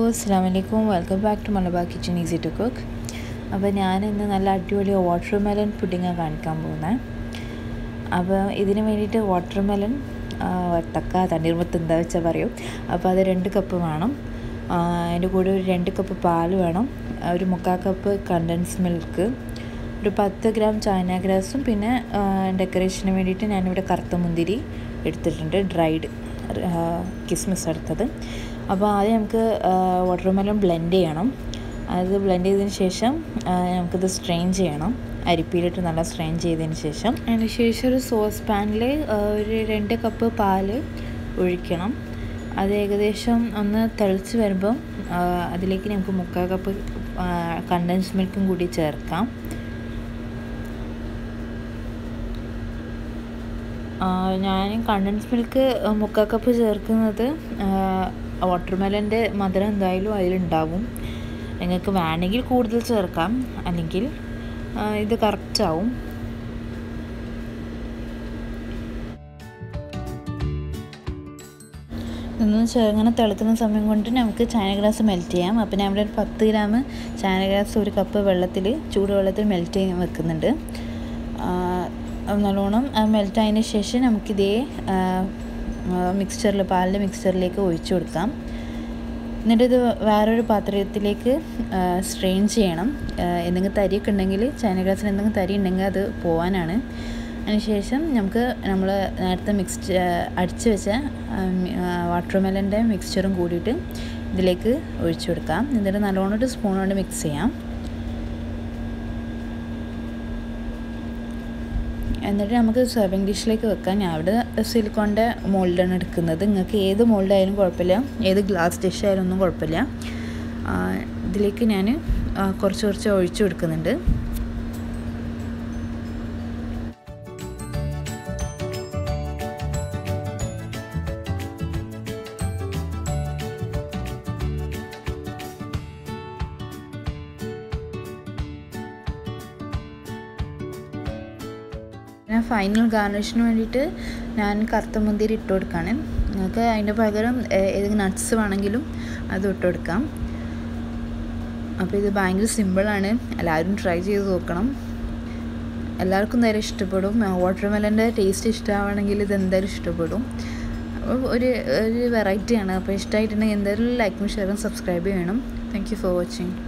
അസ്സാം വലൈക്കും welcome back to Malabar kitchen easy to cook അപ്പോൾ ഞാൻ ഇന്ന് നല്ല അടിപൊളി വാട്ടർ മെലൺ പുഡിങ്ങാണ് കാണിക്കാൻ പോകുന്നത് അപ്പോൾ ഇതിന് വേണ്ടിയിട്ട് വാട്ടർ മെലൺ വത്തക്ക തണ്ണീർമത്ത് എന്താ വെച്ചാൽ പറയും അപ്പോൾ അത് രണ്ട് കപ്പ് വേണം അതിൻ്റെ കൂടെ ഒരു രണ്ട് കപ്പ് പാൽ വേണം ഒരു മുക്കാൽ കപ്പ് കണ്ടൻസ് മിൽക്ക് ഒരു പത്ത് ഗ്രാം ചൈന ഗ്രാസും പിന്നെ ഡെക്കറേഷന് വേണ്ടിയിട്ട് ഞാനിവിടെ കറുത്ത മുന്തിരി എടുത്തിട്ടുണ്ട് ഡ്രൈഡ് കിസ്മിസ് എടുത്തത് അപ്പോൾ ആദ്യം നമുക്ക് വാട്ടർ മെലൺ ബ്ലെൻഡ് ചെയ്യണം അത് ബ്ലെൻഡ് ചെയ്തതിന് ശേഷം നമുക്കിത് സ്ട്രെയിൻ ചെയ്യണം അരിപ്പിയിലിട്ട് നല്ല സ്ട്രെയിൻ ചെയ്തതിന് ശേഷം അതിന് ശേഷം ഒരു സോസ് പാനിൽ ഒരു രണ്ട് കപ്പ് പാല് ഒഴിക്കണം അത് ഏകദേശം ഒന്ന് തിളച്ച് വരുമ്പം അതിലേക്ക് നമുക്ക് മുക്കാൽ കപ്പ് കണ്ടൻസ് മിൽക്കും കൂടി ചേർക്കാം ഞാൻ കണ്ടൻസ് മിൽക്ക് മുക്കാൽ കപ്പ് ചേർക്കുന്നത് വാട്ടർമെലൻ്റെ മധുരം എന്തായാലും അതിലുണ്ടാവും നിങ്ങൾക്ക് വേണമെങ്കിൽ കൂടുതൽ ചേർക്കാം അല്ലെങ്കിൽ ഇത് കറക്റ്റ് ആവും ഇതൊന്ന് ചെറുങ്ങനെ തിളക്കുന്ന സമയം കൊണ്ട് നമുക്ക് ചായ ഗ്ലാസ് മെൽറ്റ് ചെയ്യാം അപ്പോൾ ഞാൻ ഇവിടെ ഒരു പത്ത് ഗ്രാം ചായ ഗ്ലാസ് ഒരു കപ്പ് വെള്ളത്തിൽ ചൂടുവെള്ളത്തിൽ മെൽറ്റ് ചെയ്യാൻ വെക്കുന്നുണ്ട് നല്ലോണം മെൽറ്റ് ആയതിന് ശേഷം നമുക്കിതേ മിക്സ്ചറിൽ പാലിൻ്റെ മിക്സ്ചറിലേക്ക് ഒഴിച്ചു കൊടുക്കാം എന്നിട്ട് ഇത് വേറൊരു പാത്രത്തിലേക്ക് സ്ട്രെയിൻ ചെയ്യണം എന്തെങ്കിലും തരിയൊക്കെ ഉണ്ടെങ്കിൽ ചൈന ഗ്ലാസ്സിൽ എന്തെങ്കിലും തരി ഉണ്ടെങ്കിൽ അത് പോവാനാണ് അതിനുശേഷം നമുക്ക് നമ്മൾ നേരത്തെ മിക്സ് അടിച്ച് വെച്ച വാട്ടർമെലൻ്റെ മിക്സ്ചറും കൂടിയിട്ട് ഇതിലേക്ക് ഒഴിച്ചു കൊടുക്കാം എന്നിട്ട് നല്ലോണം ഒരു സ്പൂൺ കൊണ്ട് മിക്സ് ചെയ്യാം എന്നിട്ട് നമുക്ക് സെർവിങ് ഡിഷിലേക്ക് വെക്കാം ഞാൻ അവിടെ സിലിക്കോണിൻ്റെ മോൾഡാണ് എടുക്കുന്നത് നിങ്ങൾക്ക് ഏത് മോൾഡ് ആയാലും കുഴപ്പമില്ല ഏത് ഗ്ലാസ് ഡിഷ് ആയാലും ഒന്നും കുഴപ്പമില്ല ഇതിലേക്ക് ഞാൻ കുറച്ച് കുറച്ച് ഒഴിച്ചു കൊടുക്കുന്നുണ്ട് ഞാൻ ഫൈനൽ ഗാർണിഷിന് വേണ്ടിയിട്ട് ഞാൻ കറുത്ത മുന്തിരി ഇട്ട് കൊടുക്കുകയാണ് നിങ്ങൾക്ക് അതിൻ്റെ പകരം ഏതെങ്കിലും നട്ട്സ് വേണമെങ്കിലും അത് ഇട്ട് കൊടുക്കാം അപ്പോൾ ഇത് ഭയങ്കര സിമ്പിളാണ് എല്ലാവരും ട്രൈ ചെയ്ത് നോക്കണം എല്ലാവർക്കും നേരെ ഇഷ്ടപ്പെടും വാട്ടർമെലൻ്റെ ടേസ്റ്റ് ഇഷ്ടമാണെങ്കിൽ ഇത് എന്തായാലും ഇഷ്ടപ്പെടും അപ്പോൾ ഒരു ഒരു വെറൈറ്റിയാണ് അപ്പോൾ ഇഷ്ടമായിട്ടുണ്ടെങ്കിൽ എന്തായാലും ലൈക്കും ഷെയറും സബ്സ്ക്രൈബ് ചെയ്യണം താങ്ക് യു ഫോർ വാച്ചിങ്